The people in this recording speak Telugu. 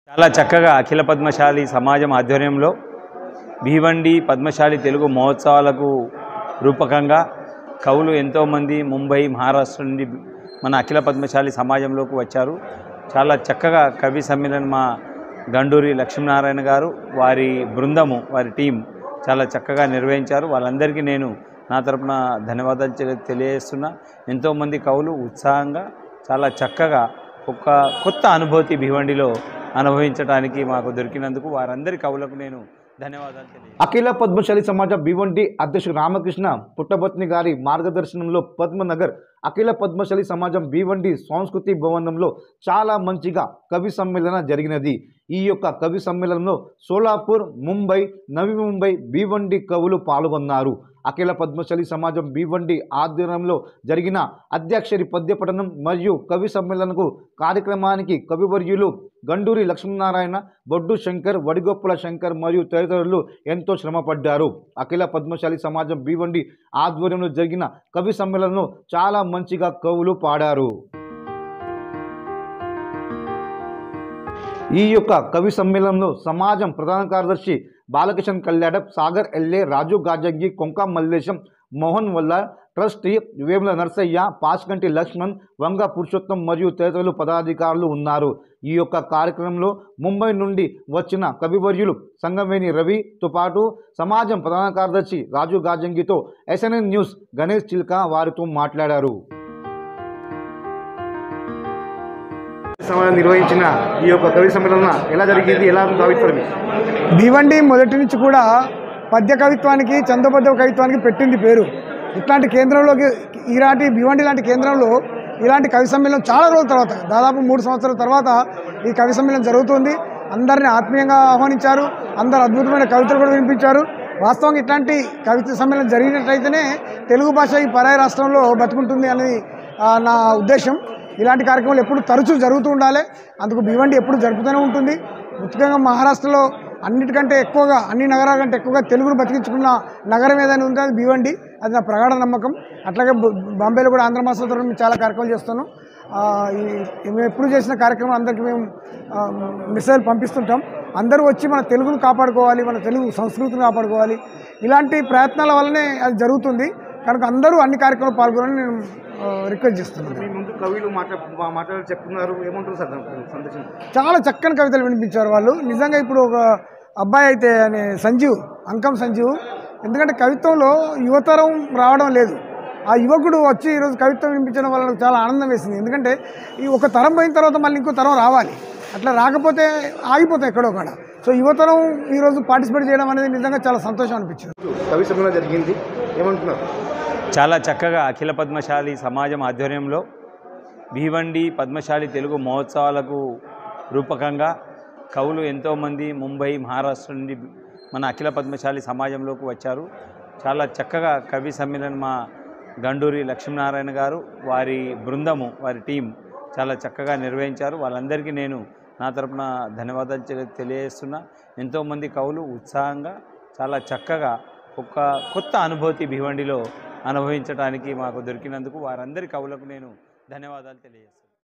చాలా చక్కగా అఖిల పద్మశాలి సమాజం ఆధ్వర్యంలో భీవండి పద్మశాలి తెలుగు మహోత్సవాలకు రూపకంగా కవులు ఎంతోమంది ముంబై మహారాష్ట్ర నుండి మన అఖిల పద్మశాలి సమాజంలోకి వచ్చారు చాలా చక్కగా కవి సమ్మేళనం మా గండూరి లక్ష్మీనారాయణ గారు వారి బృందము వారి టీం చాలా చక్కగా నిర్వహించారు వాళ్ళందరికీ నేను నా తరపున ధన్యవాదాలు తెలి- తెలియజేస్తున్నా ఎంతోమంది కవులు ఉత్సాహంగా చాలా చక్కగా ఒక కొత్త అనుభూతి భివండిలో అనుభవించడానికి మాకు దొరికినందుకు వారందరి కవులకు నేను ధన్యవాదాలు తెలియజేస్తున్నాను అఖిల పద్మశాలి సమాజ భివండి అధ్యక్షుడు రామకృష్ణ పుట్టబత్ని గారి మార్గదర్శనంలో పద్మనగర్ అఖిల పద్మశాలి సమాజం భివండి సంస్కృతి భవనంలో చాలా మంచిగా కవి సమ్మేళన జరిగినది ఈ యొక్క కవి సమ్మేళనంలో సోలాపూర్ ముంబై నవి ముంబై భివండి కవులు పాల్గొన్నారు అఖిల పద్మశాలి సమాజం భివండి ఆధ్వర్యంలో జరిగిన అధ్యక్షరి పద్యపఠనం మరియు కవి సమ్మేళనకు కార్యక్రమానికి కవివర్యులు గండూరి లక్ష్మీనారాయణ బొడ్డు శంకర్ వడిగొప్పల శంకర్ మరియు తదితరులు ఎంతో శ్రమపడ్డారు అఖిల పద్మశాలి సమాజం భివండి ఆధ్వర్యంలో జరిగిన కవి సమ్మేళనంలో చాలా మంచిగా కవులు పాడారు ఈ యొక్క కవి సమ్మేళనంలో సమాజం ప్రధాన కార్యదర్శి బాలకిషన్ కళ్యాణప్ సాగర్ ఎల్ఏ రాజు గాజంగి కొంక మల్లేశం మోహన్ వల్ల ట్రస్టీ వేముల నర్సయ్య పాస్కంటి లక్ష్మణ్ వంగ పురుషోత్తం మరియు తదితరులు పదాధికారులు ఉన్నారు ఈ యొక్క కార్యక్రమంలో ముంబై నుండి వచ్చిన కవివర్యులు సంగమేని రవితో పాటు సమాజం ప్రధాన కార్యదర్శి రాజు గాజంగితో ఎస్ఎన్ఎన్ న్యూస్ గణేష్ చిల్కా వారితో మాట్లాడారు నిర్వహించిన ఈ యొక్క కవి సమ్మేళన ఎలా జరిగింది ఎలా భావిస్తారు భివండి మొదటి నుంచి కూడా పద్య కవిత్వానికి చందోపద్య కవిత్వానికి పెట్టింది పేరు ఇట్లాంటి కేంద్రంలోకి ఇలాంటి భివండి లాంటి కేంద్రంలో ఇలాంటి కవి సమ్మేళనం చాలా రోజుల తర్వాత దాదాపు మూడు సంవత్సరాల తర్వాత ఈ కవి సమ్మేళనం జరుగుతుంది అందరిని ఆత్మీయంగా ఆహ్వానించారు అందరు అద్భుతమైన కవితలు కూడా వినిపించారు వాస్తవంగా ఇట్లాంటి కవిత సమ్మేళనం జరిగినట్లయితేనే తెలుగు భాష ఈ పరాయి రాష్ట్రంలో బతుకుంటుంది అనేది ఆ, నా ఉద్దేశం ఇలాంటి కార్యక్రమాలు ఎప్పుడు తరచూ జరుగుతూ ఉండాలి అందుకు భివండి ఎప్పుడు జరుపుతూనే ఉంటుంది ముఖ్యంగా మహారాష్ట్రలో అన్నిటికంటే ఎక్కువగా అన్ని నగరాల కంటే ఎక్కువగా తెలుగును బతికించుకున్న నగరం ఏదైనా ఉంటే అది భివండి అది నా ప్రగాఢ నమ్మకం అట్లాగే బొ- బాంబేలో కూడా ఆంధ్ర మాసం తరఫున మేము చాలా కార్యక్రమాలు చేస్తున్నాం ఆ, ఈ- మేము ఎప్పుడు చేసిన కార్యక్రమం అందరికీ మేము ఆ, మెసేజ్ పంపిస్తుంటాం అందరూ వచ్చి మన తెలుగును కాపాడుకోవాలి మన తెలుగు సంస్కృతిని కాపాడుకోవాలి ఇలాంటి ప్రయత్నాల వల్లనే అది జరుగుతుంది కనుక అందరూ అన్ని కార్యక్రమాలు పాల్గొనాలని నేను ఆ, రిక్వెస్ట్ చేస్తున్నాను మీ ముందు కవులు మాట్లా మాట్లాడి చెప్తున్నారు ఏమంటారు సార్ సందేశం చాలా చక్కని కవితలు వినిపించారు వాళ్ళు నిజంగా ఇప్పుడు ఒక అబ్బాయి అయితే అనే సంజీవ్ అంకం సంజీవ్ ఎందుకంటే కవిత్వంలో యువతరం రావడం లేదు ఆ యువకుడు వచ్చి ఈరోజు కవిత్వం వినిపించడం వల్ల నాకు చాలా ఆనందం వేసింది ఎందుకంటే ఈ ఒక తరం పోయిన తర్వాత మళ్ళీ ఇంకో తరం రావాలి అట్లా రాకపోతే ఆగిపోతాయి ఎక్కడో కాడ సో యువతరం ఈరోజు పార్టిసిపేట్ చేయడం అనేది నిజంగా చాలా సంతోషం అనిపించింది కవి సమ్మేళన జరిగింది ఏమంటున్నారు చాలా చక్కగా అఖిల పద్మశాలి సమాజం ఆధ్వర్యంలో భీవండి పద్మశాలి తెలుగు మహోత్సవాలకు రూపకంగా కవులు ఎంతోమంది ముంబై మహారాష్ట్ర నుండి మన అఖిల పద్మశాలి సమాజంలోకి వచ్చారు చాలా చక్కగా కవి సమ్మేళనం మా గండూరి లక్ష్మీనారాయణ గారు వారి బృందము వారి టీం చాలా చక్కగా నిర్వహించారు వాళ్ళందరికీ నేను నా తరపున ధన్యవాదాలు తెలి- తెలియజేస్తున్నా ఎంతోమంది కవులు ఉత్సాహంగా చాలా చక్కగా ఒక కొత్త అనుభూతి భివండిలో అనుభవించడానికి మాకు దొరికినందుకు వారందరి కవులకు నేను ధన్యవాదాలు తెలియజేస్తాను